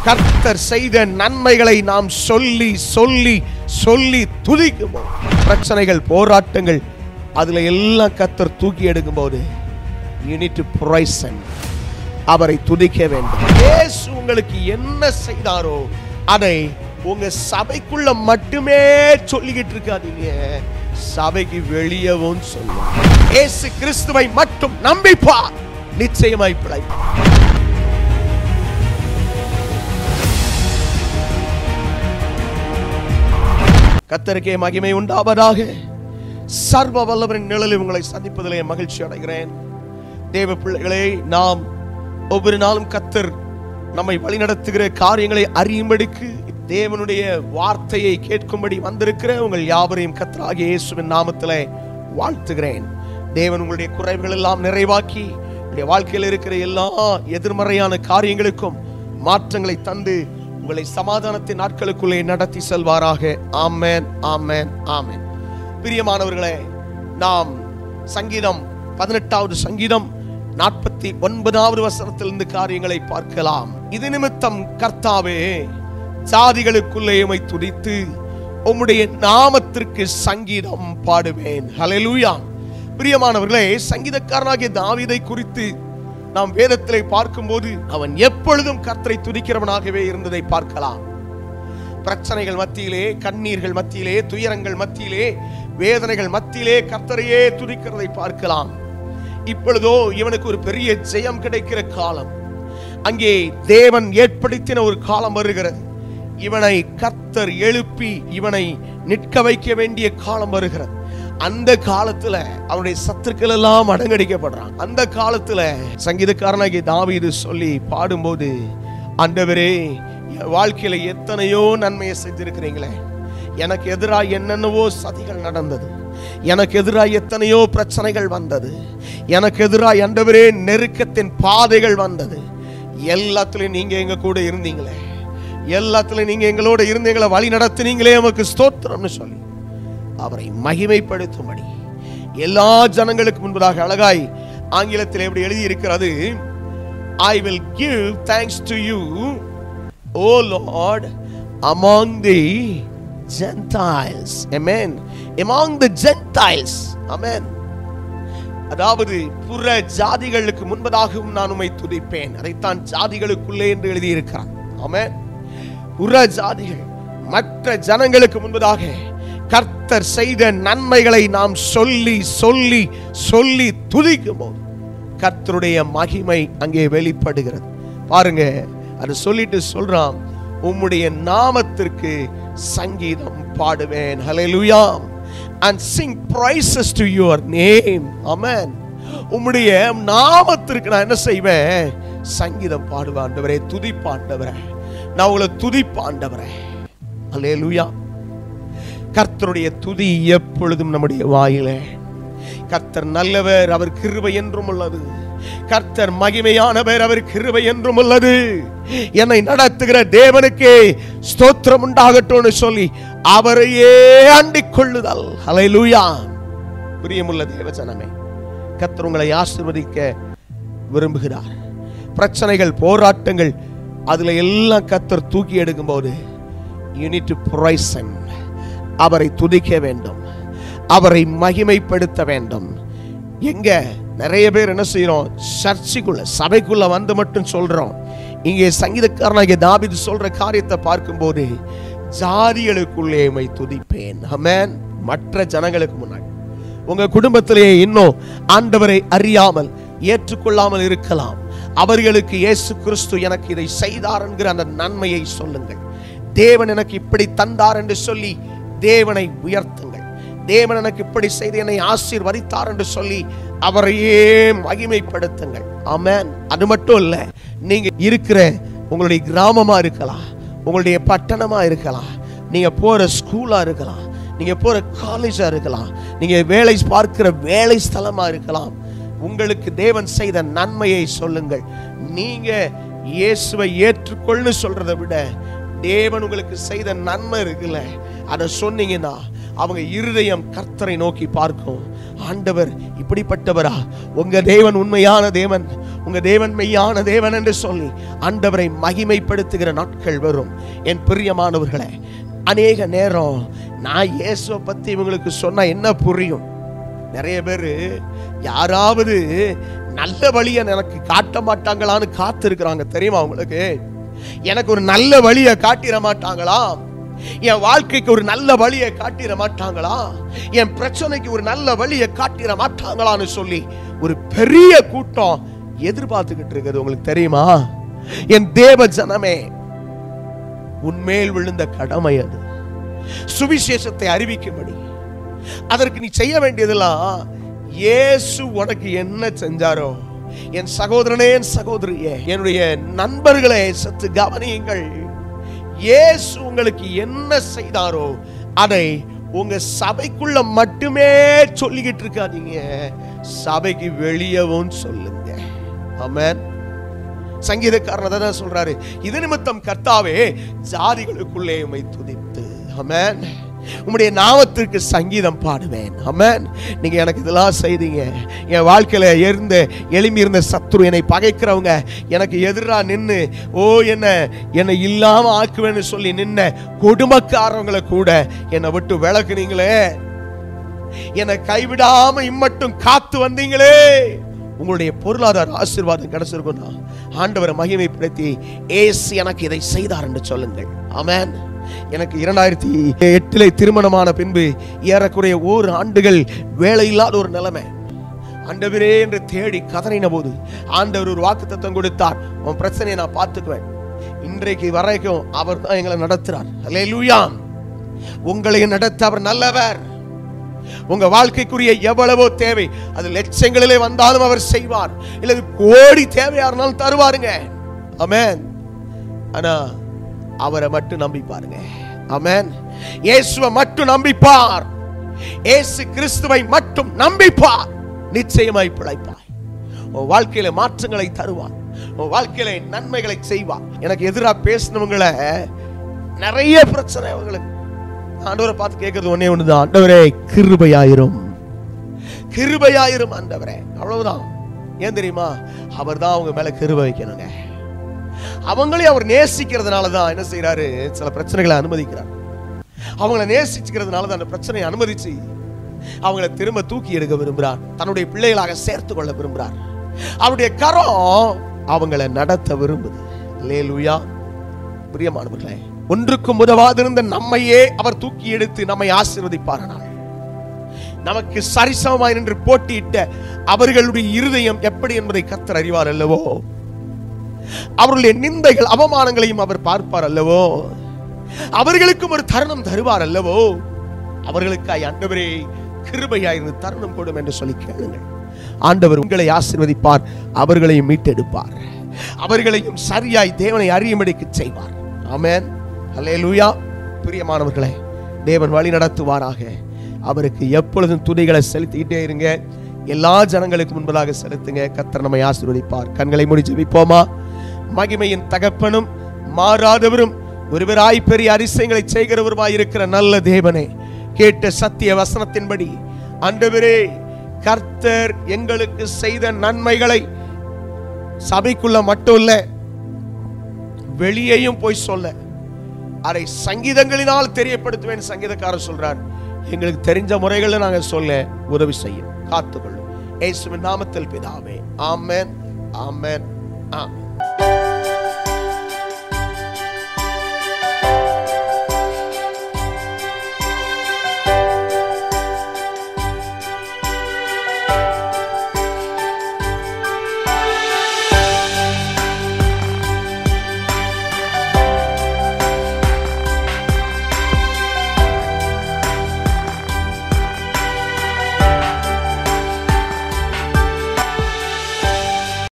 கர்த்தர் செய்த நன்மைகளை நாம் சொல்லி சொல்லி சொல்லி துதிக்கும் போது, பிரச்சனைகள் போராட்டங்கள் அதுல எல்லாம் கர்த்தர் தூக்கி எடுக்கும் போது you need to praise him அவரை துதிக்க வேண்டும் இயேசு உங்களுக்கு என்ன செய்தாரோ அதை உங்க சபைக்குள்ள மட்டுமே சொல்லிக்கிட்டு இருக்காதீங்க சபைக்கு வெளியவும் சொல்லும் இயேசு கிறிஸ்துவை மட்டும் நம்பிப்பார் நிச்சயமாய் பிழைப்பார் கத்தருக்கே மகிமை உண்டாவதாக சர்வ வல்லவரின் நிழலில் உங்களை சந்திப்பதிலே மகிழ்ச்சி அடைகிறேன் தேவ பிள்ளைகளே நாம் ஒவ்வொரு நாளும் கத்தர் நம்மை வழிநடத்துகிற காரியங்களை அறியும்படிக்கு தேவனுடைய வார்த்தையை கேட்கும்படி வந்திருக்கிற உங்கள் யாவரையும் கத்தராகிய இயேசுவின் நாமத்திலே வாழ்த்துகிறேன் தேவன் உங்களுடைய குறைவுகள் எல்லாம் நிறைவாக்கி உங்களுடைய வாழ்க்கையில் இருக்கிற எல்லா எதிர்மறையான காரியங்களுக்கும் மாற்றங்களை தந்து உங்களை சமாதானத்தின் நாட்களுக்குள்ளே நடத்தி செல்வாராக ஆமென் ஆமென் ஆமென் பிரியமானவர்களே நாம் சங்கீதம் பதினெட்டாவது சங்கீதம் நாற்பத்தி ஒன்பதாவது வசனத்திலிருந்து காரியங்களை பார்க்கலாம் இது நிமித்தம் கர்த்தாவே ஜாதிகளுக்குள்ளே உம்மை துதித்து உம்முடைய நாமத்திற்கு சங்கீதம் பாடுவேன் ஹalleluya பிரியமானவர்களே சங்கீதக்காரனாகிய தாவீதை குறித்து நாம் வேதத்திலே பார்க்கும்போது அவன் எப்பொழுதும் கர்த்தரை துதிக்கிறவனாகவே இருந்ததை பார்க்கலாம் பிரச்சனைகள் மத்தியிலே கண்ணீர்கள் மத்தியிலே துயரங்கள் மத்தியிலே வேதனைகள் மத்தியிலே கர்த்தரையே துதிக்கிறதை பார்க்கலாம் இப்பொழுதோ இவனுக்கு ஒரு பெரிய ஜெயம் கிடைக்கிற காலம் அங்கே தேவன் ஏற்படுத்தின ஒரு காலம் வருகிறது இவனை கர்த்தர் எழுப்பி இவனை நிற்க வைக்க வேண்டிய காலம் வருகிறது அந்த காலத்துல அவனுடைய சத்துருக்கள் எல்லாம் அடங்கடிக்கப்படுறான் அந்த காலத்துல சங்கீதக்காரனாகிய தாவீது சொல்லி பாடும்போது ஆண்டவரே என் வாழ்க்கையில எத்தனையோ நன்மையை செஞ்சிருக்கிறீங்களே எனக்கு எதிராக என்னென்னவோ சதிகள் நடந்தது எனக்கு எதிராக எத்தனையோ பிரச்சனைகள் வந்தது எனக்கு எதிராக ஆண்டவரே நெருக்கத்தின் பாதைகள் வந்தது எல்லாத்துலயும் நீங்க எங்க கூட இருந்தீங்களே எல்லாத்துலயும் நீங்க எங்களோட இருந்து எங்களை வழி நடத்தினீங்களே நமக்கு ஸ்தோத்திரம்னு சொல்லி அவரை மகிமைப்படுத்தும்படி எல்லா ஜனங்களுக்கு முன்பதாக அழகாய் ஆங்கிலத்தில் எப்படி எழுதி இருக்கிறது I will give thanks to you O Lord among the gentiles amen among the gentiles amen அதாவது புற ஜாதிகளுக்கு முன்பதாகவும் நான் உம்மை துதிப்பேன் அதைத்தான் ஜாதிகளுக்குள்ளே என்று எழுதியிருக்கிறான் ஆமென் புற ஜாதிகள் மற்ற ஜனங்களுக்கு முன்பதாக கர்த்தர் செய்த நன்மைகளை நாம் சொல்லி சொல்லி சொல்லி துதிக்கும் போது கர்த்தருடைய மகிமை அங்கே வெளிப்படுகிறது பாருங்க அது சொல்லிட்டு சொல்றான் உம்முடைய நாமத்திற்கு சங்கீதம் பாடுவேன் ஹalleluya and sing praises to your name amen உம்முடைய நாமத்திற்கு நான் என்ன செய்வேன் சங்கீதம் பாடுவேன் ஆண்டவரே துதிப்பாண்டவரே நான் உங்களை துதிப்பாண்டவரே ஹalleluya கர்த்தருடைய துதி எப்பொழுதும் நம்முடைய வாயிலே கர்த்தர் நல்லவர் அவர் கிருபை என்றும் உள்ளது கர்த்தர் மகிமையானவர் அவர் கிருபை என்றும் உள்ளது என்னை நடத்துகிற தேவனுக்கே ஸ்தோத்திரம் உண்டாகட்டும்னு சொல்லி அவரையே அண்டிக் கொள்ளுதல் ஹalleluya பிரியமுள்ள தேவஜனமே கர்த்தர் உங்களை ஆசீர்வதிக்க விரும்புகிறார் பிரச்சனைகள் போராட்டங்கள் அதுல எல்லாம் கர்த்தர் தூக்கி எடுக்கும்போது you need to praise him அவரை துதிக்க வேண்டும் அவரை மகிமைப்படுத்த வேண்டும் எங்க நிறைய பேர் என்ன செய்யறோம் சர்ச்சுக்குள்ள சபைக்குள்ள வந்து மட்டும் சொல்றோம் இங்கே சங்கீதக்காரனாகிய தாபீது சொல்ற காரியத்தை பார்க்கும்போது ஜாதிகளுக்குள்ளே உம்மை துதிப்பேன் ஆமென் மற்ற ஜனங்களுக்கு முன்னாடி உங்க குடும்பத்திலேயே இன்னும் ஆண்டவரை அறியாமல் ஏற்றுக்கொள்ளாமல் இருக்கலாம் அவர்களுக்கு இயேசு கிறிஸ்து எனக்கு இதை செய்தார் என்கிற அந்த நன்மையை சொல்லுங்கள் தேவன் எனக்கு இப்படி தந்தார் என்று சொல்லி தேவனை உயர்த்துங்கள் தேவன் எனக்கு இப்படி செய்து என்னை ஆசீர்வதித்தார் என்று சொல்லி அவரையே மகிமைப்படுத்துங்கள் ஆமென் அது மட்டும் இல்ல நீங்க இருக்கிற உங்களுடைய கிராமமா இருக்கலாம் உங்களுடைய பட்டணமா இருக்கலாம் நீங்க போற ஸ்கூலா இருக்கலாம் நீங்க போற காலேஜா இருக்கலாம் நீங்க வேலை பார்க்கிற வேலை ஸ்தலமா இருக்கலாம் உங்களுக்கு தேவன் செய்த நன்மையை சொல்லுங்கள் நீங்க இயேசுவை ஏற்றுக்கொள்ளு சொல்றதை விட தேவன் உங்களுக்கு செய்த நன்மை இருக்குல்ல அதை சொன்னீங்கன்னா அவங்க இருதயம் கர்த்தரை நோக்கி பார்க்கும் ஆண்டவர் இப்படிப்பட்டவரா உங்க தேவன் உண்மையான தேவன் உங்க தேவன் மெய்யான தேவன் என்று சொல்லி ஆண்டவரை மகிமைப்படுத்துகிற நாட்கள் வரும் என் பிரியமானவர்களே அநேக நேரம் நான் இயேசுவை பத்தி இவங்களுக்கு சொன்னா என்ன புரியும் நிறைய பேர் யாராவது நல்ல வழியை எனக்கு காட்ட மாட்டாங்களான்னு காத்திருக்கிறாங்க தெரியுமா உங்களுக்கு எனக்கு ஒரு நல்ல வழியை காட்டிட மாட்டாங்களா என் வாழ்க்கைக்கு ஒரு நல்ல வழியை காட்டிட மாட்டாங்களா என் பிரச்சனைக்கு ஒரு நல்ல வழியை காட்டிட மாட்டாங்களான்னு சொல்லி ஒரு பெரிய கூட்டம் எதிர்பார்த்துக்கிட்டு இருக்குது உங்களுக்கு தெரியுமா என் தேவ ஜனமே உன்மேல் விழுந்த கடமை அது சுவிசேஷத்தை அறிவிக்கும்படி அதற்கு நீ செய்ய வேண்டியதெல்லாம் இயேசு உனக்கு என்ன செஞ்சாரோ என் சகோதரனே என் சகோதரியே என்னுடைய நண்பர்களே சற்று கவனியுங்கள் இயேசு உங்களுக்கு என்ன செய்தாரோ அதை உங்க சபைக்குள்ள மட்டுமே சொல்லிக்கிட்டு இருக்காதீங்க சபைக்கு வெளியவும் சொல்லுங்க ஆமென் சங்கீதக்காரன் அதை தான் சொல்றாரு இது நிமித்தம் கர்த்தாவே ஜாதிகளுக்குள்ளே உம்மை துதித்து ஆமென் உம்முடைய நாமத்திற்கு சங்கீதம் பாடுவேன் ஆமென் நீங்க எனக்கு இதெல்லாம் செய்தீங்க என் வாழ்க்கையில இருந்த எளிமை இருந்த சத்துரு என்னை பகைக்கிறவங்க எனக்கு எதிராக நின்னு ஓ என்ன என்னை இல்லாம ஆக்குவேன்னு சொல்லி நின்ன கொடுமைக்காரவங்களை கூட என்னை விட்டு விளக்குனீங்களே என்னை கைவிடாம இம்மட்டும் காத்து வந்தீங்களே உங்களுடைய பொருளாதார ஆசீர்வாதம் கிடைச்சிருக்கும்னா ஆண்டவரை மகிமைப்படுத்தி ஏசு எனக்கு இதை செய்தார் என்று சொல்லுங்கள் ஆமென் எனக்கு இரண்டாயிரத்தி எட்டிலே திருமணமான பின்பு ஏறக்குறைய ஓர் ஆண்டுகள் வேலை இல்லாத ஒரு நிலைமை ஆண்டவரே என்று தேடி கதறின போது ஆண்டவர் ஒரு வாக்குத்தத்தம் கொடுத்தார் உன் பிரச்சனையை நான் பார்த்துக்குவேன் இன்றைக்கு வரைக்கும் அவர் தான் எங்களை நடத்துறார் அல்லேலூயா உங்களை நடத்த அவர் நல்லவர் உங்க வாழ்க்கைக்குரிய எவ்வளவோ தேவை அது லட்சங்களிலே வந்தாலும் அவர் செய்வார் இல்லது கோடி தேவையா இருந்தாலும் தருவாருங்க ஆமென் ஆனா அவரை மட்டும் நம்பி பாருங்க ஆமென் இயேசுவை மட்டும் நம்பிப்பார் இயேசு கிறிஸ்துவை மட்டும் நம்பிப்பார் நிச்சயமாய் பிழைப்பாய் உன் வாழ்க்கையில மாற்றங்களை தருவார் உன் வாழ்க்கையில நன்மைகளை செய்வார் எனக்கு எதிராக பேசினவங்களை நிறைய பிரச்சனை அவங்களுக்கு ஆண்டவரை பார்த்து கேட்கறது ஒண்ணே ஒண்ணுதான் ஆண்டவரே கிருபையாயிரும் கிருபையாயிரும் ஆண்டவரே அவ்வளவுதான் ஏன் தெரியுமா அவர் தான் அவங்க மேல கிருபை வைக்கணுங்க அவங்களையும் அவர் நேசிக்கிறதுனால தான் என்ன செய்யறாரு சில பிரச்சனைகளை அனுமதிக்கிறார் அவங்கள நேசிச்சுக்கிறதுனால தான் அந்த பிரச்சனையை அனுமதிச்சு அவங்கள திரும்ப தூக்கி எடுக்க விரும்புகிறார் தன்னுடைய பிள்ளைகளாக சேர்த்து கொள்ள விரும்புகிறார் அவருடைய கரம் அவங்கள நடத்த விரும்புது லேலுயா பிரியமானவர்களே ஒன்றுக்கும் உதவாதிருந்த நம்மையே அவர் தூக்கி எடுத்து நம்மை ஆசீர்வதிப்பாரானால் நமக்கு சரிசமமாய் நின்று போட்டியிட்ட அவர்களுடைய இருதயம் எப்படி என்பதை கத்தர் அறிவார் அல்லவோ அவர்களுடைய நிந்தைகள் அவமானங்களையும் அவர் பார்ப்பார் அல்லவோ அவர்களுக்கும் ஒரு தருணம் தருவார் அல்லவோ அவர்களுக்காய் ஆண்டவரே கிருபையாயிருந்து தருணம் கொடும் என்று சொல்லி கேளுங்கள் ஆண்டவர் உங்களை ஆசீர்வதிப்பார் அவர்களையும் மீட்டெடுப்பார் அவர்களையும் சரியாய் தேவனை அறியும்படிக்கு செய்வார் ஆமென் அல்லேலூயா பிரியமானவர்களே தேவன் வழி நடத்துவாராக அவருக்கு எப்பொழுதும் துணிகளை செலுத்திக்கிட்டே இருங்க எல்லா ஜனங்களுக்கு முன்பதாக செலுத்துங்க கத்தர் நம்மை ஆசீர்வதிப்பார் கண்களை மூடி ஜெபிப்போமா மகிமையின் தகப்பனும் மாறாதவரும் ஒருவராய் பெரிய அதிசயங்களை செய்கிறவருமாய் இருக்கிற நல்ல தேவனே கேட்ட சத்திய வசனத்தின்படி ஆண்டவரே கர்த்தர் எங்களுக்கு செய்த நன்மைகளை சபைக்குள்ள மட்டும் இல்ல வெளியேயும் போய் சொல்ல அதை சங்கீதங்களினால் தெரியப்படுத்துவேன் சங்கீதக்காரர் சொல்றார் எங்களுக்கு தெரிஞ்ச முறைகளை நாங்க சொல்ல உதவி செய்யும் காத்துக்கொள்ளும் இயேசுவின் நாமத்தில் பிதாவே ஆமென் ஆமென் ஆமென்